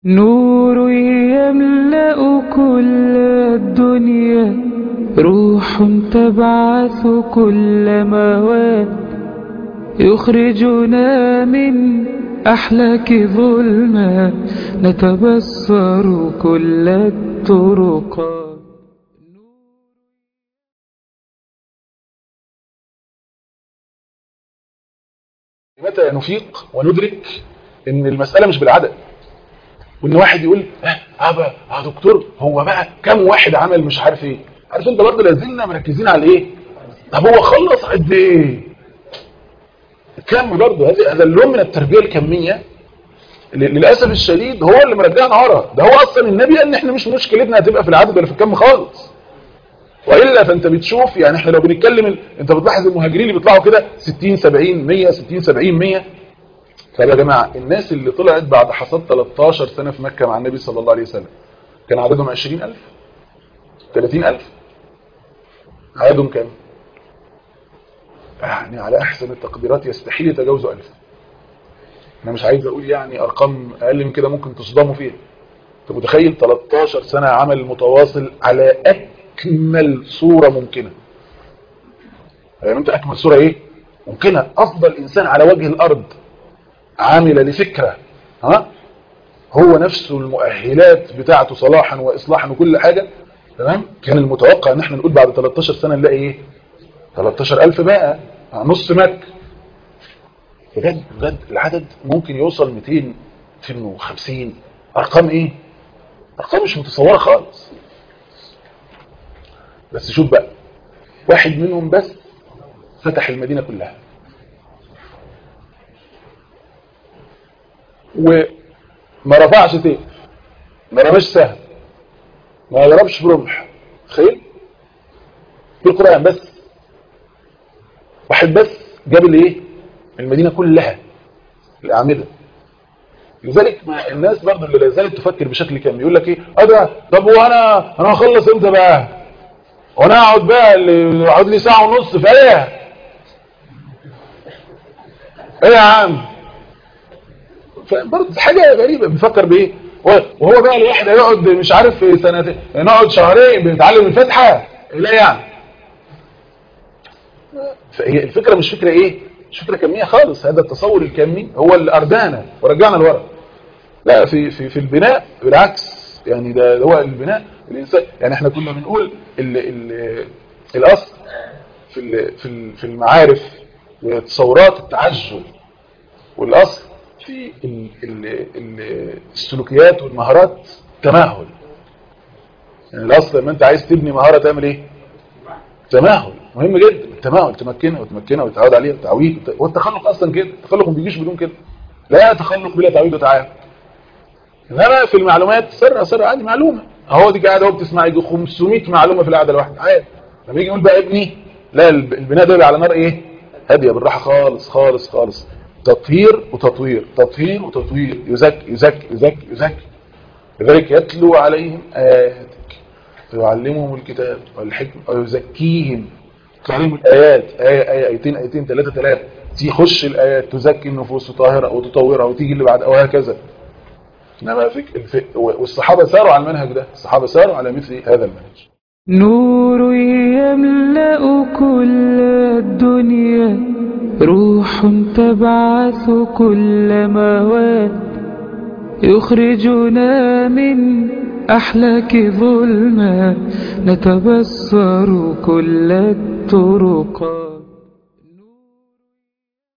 نور يملأ كل الدنيا روح تبعث كل مواد يخرجنا من أحلاك ظلمات نتبصر كل الطرقات متى نفيق وندرك ان المسألة مش بالعدد وان واحد يقول اه ابا يا دكتور هو بقى كم واحد عمل مش عارف ايه عارف انت برضه لازلنا مركزين على ايه طب هو خلص قد ايه كم برضه هذا هذا اللون من التربيه الكميه للاسف الشديد هو اللي مرجعنا ورا ده هو اصلا النبي قال ان احنا مش مشكلتنا هتبقى في العدد ولا في الكم خالص والا فانت بتشوف يعني احنا لو بنتكلم ال... انت بتلاحظ المهاجرين اللي بيطلعوا كده 60 70 100 60 70 100 طب يا جماعه الناس اللي طلعت بعد حصاد 13 سنه في مكه مع النبي صلى الله عليه وسلم كان عددهم 20000 30000 عددهم كام يعني على احسن التقديرات يستحيل يتجاوزوا 1000 انا مش عايز اقول يعني ارقام اقل من كده ممكن تصدموا فيها انت متخيل 13 سنه عمل متواصل على اكمل صوره ممكنه يعني انت اكمل صوره ايه ممكنه افضل انسان على وجه الارض عامل لفكره ها هو نفسه المؤهلات بتاعته صلاحا واصلاحا وكل حاجه تمام كان المتوقع ان احنا نقول بعد 13 سنه نلاقي ايه 13000 بقى نص مكه بجد بجد العدد ممكن يوصل 200 250 ارقام ايه ارقام مش متصوره خالص بس شوف بقى واحد منهم بس فتح المدينه كلها وما رفعش سيف ما رماش سهم ما ضربش برمح تخيل في القرآن بس واحد بس جاب الايه المدينة كلها الأعمدة لذلك ما الناس برضه اللي لا زالت تفكر بشكل كامل يقول لك ايه اه ده طب وانا انا هخلص امتى بقى وانا اقعد بقى اللي اقعد لي ساعه ونص في ايه ايه يا عم فبرضه حاجه غريبه بنفكر بايه وهو بقى الواحد هيقعد مش عارف في سنتين نقعد شهرين بنتعلم الفاتحه لا يعني فهي الفكره مش فكره ايه مش فكره كميه خالص هذا التصور الكمي هو اللي اردانا ورجعنا لورا لا في في في البناء بالعكس يعني ده هو البناء الانسان يعني احنا كنا بنقول ال ال الاصل في ال في في المعارف وتصورات التعجل والاصل في ال ال ال السلوكيات والمهارات تماهل يعني الاصل لما انت عايز تبني مهاره تعمل ايه تماهل مهم جدا التماهل تمكنها وتمكنها وتعود عليها وتعويد والتخلق اصلا كده التخلق ما بيجيش بدون كده لا تخلق بلا تعويد وتعاون انما في المعلومات سر سر عادي معلومه اهو دي قاعده اهو بتسمع يجي 500 معلومه في القعده الواحده عادي لما يجي يقول بقى ابني لا البناء ده على نار ايه هاديه بالراحه خالص خالص خالص تطهير وتطوير تطهير وتطوير يزكي يزكي يزكي يزكي لذلك يتلو عليهم آياتك ويعلمهم الكتاب والحكمة ويزكيهم تعليم الآيات آية آية آيتين آيتين ثلاثة ثلاثة تخش الآيات تزكي النفوس وتطهرها وتطورها وتيجي اللي بعد وهكذا إنما فك الفك والصحابة ساروا على المنهج ده الصحابة ساروا على مثل هذا المنهج نور يملأ كل الدنيا روح تبعث كل مواد يخرجنا من أحلاك ظلمات نتبصر كل الطرقات